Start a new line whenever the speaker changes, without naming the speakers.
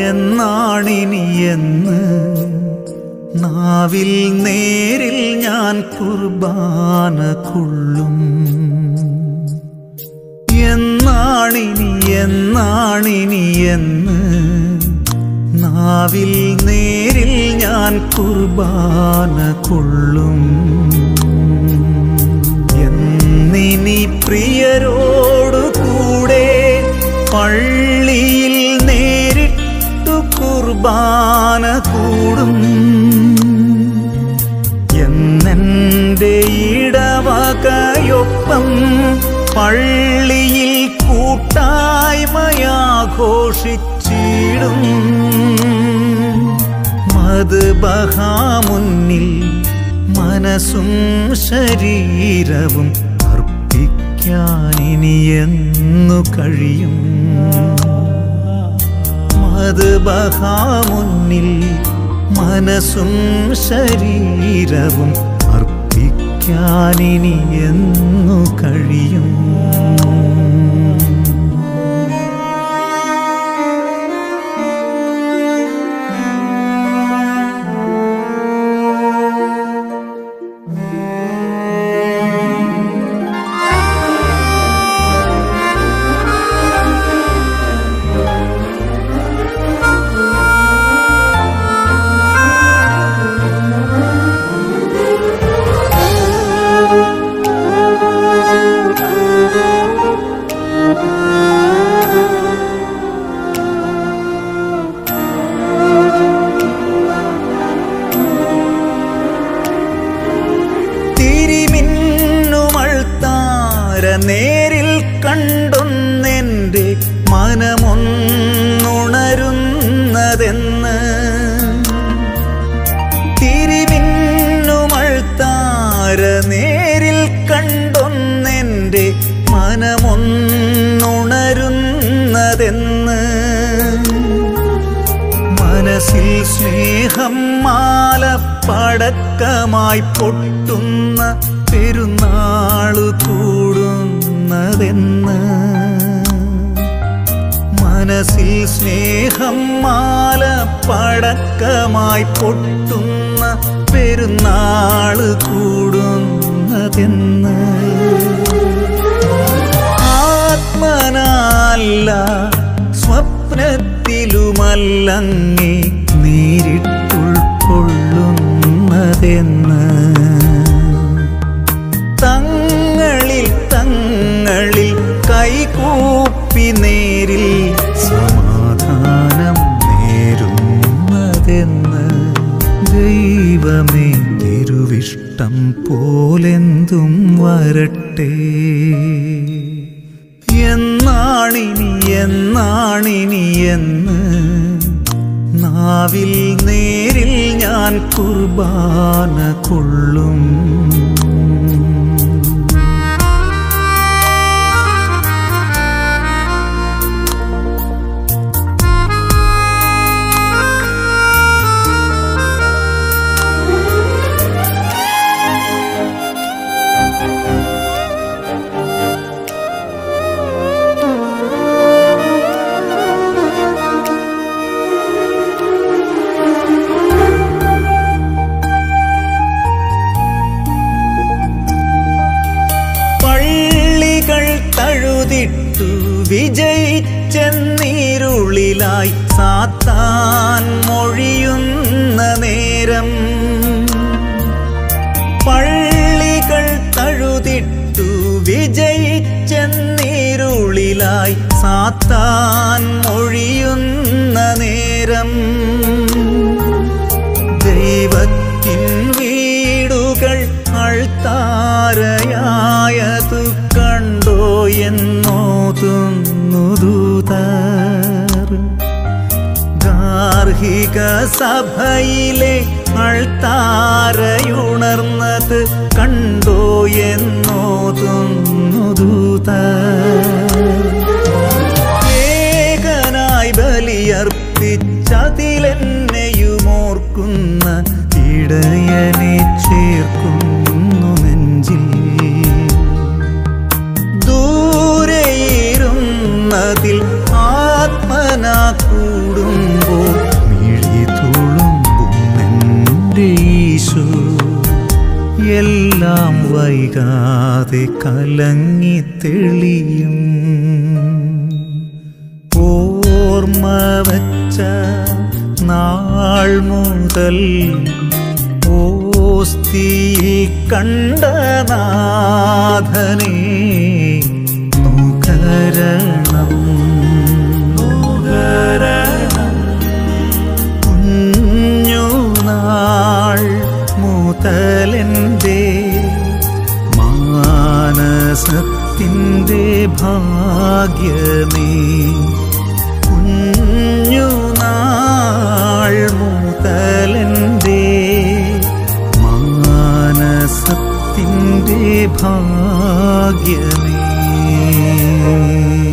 എന്നാണിനി എന്ന് നാവിൽ നേരിൽ ഞാൻ കുർബാന കൊള്ളും എന്നാണിനി എന്നാണിനി എന്ന് നാവിൽ നേരിൽ ഞാൻ കുർബാന കൊള്ളും എന്നിനി പ്രിയരോടു കൂടെ പള്ളിയിൽ നേരിട്ടു കുർബാന കൂടും എന്നെൻ്റെ ഇടവകയൊപ്പം പള്ളിയിൽ കൂട്ടായ്മയാഘോഷിച്ചിടും മധുബഹാമുന്നിൽ മനസ്സും ശരീരവും അർപ്പിക്കാനിനിയെന്നു കഴിയും മധുബഹാമുന്നിൽ മനസ്സും ശരീരവും അർപ്പിക്കാനിനി എന്നു കഴിയും തിരിമിന്നുമൾത്താര നേരിൽ കണ്ടൊന്നെൻ്റെ മനമൊന്നുണരുന്നതെന്ന് തിരിമിന്നുമൾത്താര നേരിൽ കണ്ടൊന്നെൻ്റെ മനമൊന്നുണരുന്നതെന്ന് മനസ്സിൽ സ്നേഹം മാല പടക്കമായി പൊട്ടുന്ന പെരുന്നാളു കൂടുന്നതെന്ന് മനസ്സിൽ സ്നേഹം മാല പടക്കമായി പൊട്ടുന്ന പെരുന്നാള് കൂടുന്നതെന്ന് ആത്മനല്ല സ്വപ്നത്തിലുമല്ലങ്ങേ നേരിട്ടുൾക്കൊള്ളുന്നതെന്ന് തങ്ങളിൽ തങ്ങളിൽ കൈകൂപ്പി നേരിൽ സമാധാനം നേരുന്നതെന്ന് ദൈവമേ തിരുവിഷ്ടം പോലെന്തും വരട്ടെ എന്നാണിനി എന്നാണിനി എന്ന് നാവിൽ നേരിൽ ഞാൻ കുർബാന കൊള്ളും പള്ളികൾ തഴുതിട്ടു വിജയിച്ചെന്നീരുളിലായി സാത്താൻ മൊഴിയുന്ന നേരം പള്ളികൾ തഴുതിട്ടു വിജയിച്ചെന്നീരുളിലായി സാത്താൻ മൊഴിയുന്ന നേരം ദൈവത്തിൻ വീടുകൾ അൾത്താരയായതു കണ്ടോ എന്നോതുന്നു ദൂതർ ഗാർഹിക സഭയിലെ അൾത്താരയുണർന്നത് കണ്ടോ എന്നോതുന്നു ദൂതർ ഏകനായി ബലിയർപ്പിച്ചതിലെന്നെയുമോർക്കുന്ന ഇടയനെ ചേർക്കുന്നു നെഞ്ചിൽ ദൂരെയിരുന്നതിൽ ആത്മന കൂടുമ്പോൾ എല്ലാം വൈകാതെ കലങ്ങി തെളിയും ഓർമ്മ വച്ച നാൾ മുതൽ ഓസ്തിയിൽ കണ്ട നാഥനെ നുകരണം നുകരണം കുഞ്ഞുനാൾ മുതലെൻ്റെ മാനസത്തിൻ്റെ ഭാഗ്യമേ കുഞ്ഞുനാൾ മുതലെൻ്റെ മാനസത്തിൻ്റെ ഭാഗ്യമേ